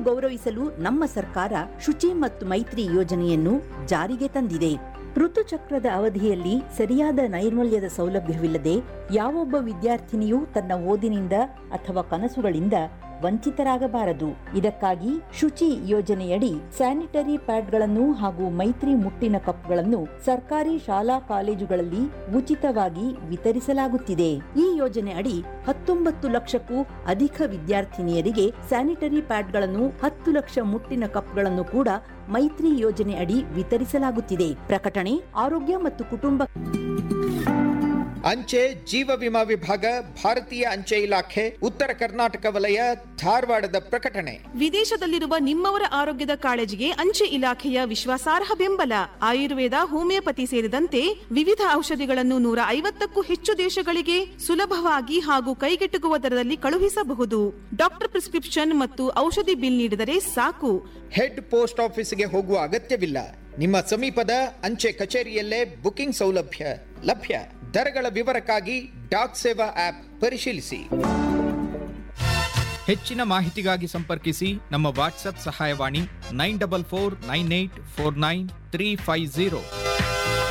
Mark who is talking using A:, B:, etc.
A: ಗೌರವಿಸಲು ನಮ್ಮ ಸರ್ಕಾರ ಶುಚಿ ಮತ್ತು ಮೈತ್ರಿ ಯೋಜನೆಯನ್ನು ಜಾರಿಗೆ ತಂದಿದೆ ಋತುಚಕ್ರದ ಅವಧಿಯಲ್ಲಿ ಸರಿಯಾದ ನೈರ್ಮಲ್ಯದ ಸೌಲಭ್ಯವಿಲ್ಲದೆ ಯಾವೊಬ್ಬ ವಿದ್ಯಾರ್ಥಿನಿಯೂ ತನ್ನ ಓದಿನಿಂದ ಅಥವಾ ಕನಸುಗಳಿಂದ ವಂಚಿತರಾಗಬಾರದು ಇದಕ್ಕಾಗಿ ಶುಚಿ ಯೋಜನೆಯಡಿ ಸ್ಯಾನಿಟರಿ ಪ್ಯಾಡ್ಗಳನ್ನು ಹಾಗೂ ಮೈತ್ರಿ ಮುಟ್ಟಿನ ಕಪ್ಗಳನ್ನು ಸರ್ಕಾರಿ ಶಾಲಾ ಕಾಲೇಜುಗಳಲ್ಲಿ ಉಚಿತವಾಗಿ ವಿತರಿಸಲಾಗುತ್ತಿದೆ ಈ ಯೋಜನೆ ಅಡಿ ಹತ್ತೊಂಬತ್ತು ಲಕ್ಷಕ್ಕೂ ಅಧಿಕ ವಿದ್ಯಾರ್ಥಿನಿಯರಿಗೆ ಸ್ಯಾನಿಟರಿ ಪ್ಯಾಡ್ಗಳನ್ನು ಹತ್ತು ಲಕ್ಷ ಮುಟ್ಟಿನ ಕಪ್ಗಳನ್ನು ಕೂಡ ಮೈತ್ರಿ ಯೋಜನೆ ಅಡಿ ವಿತರಿಸಲಾಗುತ್ತಿದೆ ಪ್ರಕಟಣೆ ಆರೋಗ್ಯ ಮತ್ತು ಕುಟುಂಬ
B: ಅಂಚೆ ಜೀವ ವಿಮಾ ವಿಭಾಗ ಭಾರತೀಯ ಅಂಚೆ ಇಲಾಖೆ ಉತ್ತರ ಕರ್ನಾಟಕ ವಲಯ ಧಾರವಾಡದ ಪ್ರಕಟಣೆ
C: ವಿದೇಶದಲ್ಲಿರುವ ನಿಮ್ಮವರ ಆರೋಗ್ಯದ ಕಾಳಜಿಗೆ ಅಂಚೆ ಇಲಾಖೆಯ ವಿಶ್ವಾಸಾರ್ಹ ಬೆಂಬಲ ಆಯುರ್ವೇದ ಹೋಮಿಯೋಪತಿ ಸೇರಿದಂತೆ ವಿವಿಧ ಔಷಧಿಗಳನ್ನು ನೂರ ಐವತ್ತಕ್ಕೂ ಹೆಚ್ಚು ದೇಶಗಳಿಗೆ ಸುಲಭವಾಗಿ ಹಾಗೂ ಕೈಗೆಟುಕುವ ದರದಲ್ಲಿ ಕಳುಹಿಸಬಹುದು ಡಾಕ್ಟರ್ ಪ್ರಿಸ್ಕ್ರಿಪ್ಷನ್ ಮತ್ತು ಔಷಧಿ ಬಿಲ್ ನೀಡಿದರೆ ಸಾಕು
B: ಹೆಡ್ ಪೋಸ್ಟ್ ಆಫೀಸ್ಗೆ ಹೋಗುವ ಅಗತ್ಯವಿಲ್ಲ ನಿಮ್ಮ ಸಮೀಪದ ಅಂಚೆ ಕಚೇರಿಯಲ್ಲೇ ಬುಕಿಂಗ್ ಸೌಲಭ್ಯ ಲಭ್ಯ ದರಗಳ ವಿವರಕ್ಕಾಗಿ ಡಾಕ್ ಸೇವಾ ಆಪ್ ಪರಿಶೀಲಿಸಿ
D: ಹೆಚ್ಚಿನ ಮಾಹಿತಿಗಾಗಿ ಸಂಪರ್ಕಿಸಿ ನಮ್ಮ ವಾಟ್ಸ್ಆಪ್ ಸಹಾಯವಾಣಿ nine double four nine eight four nine three five zero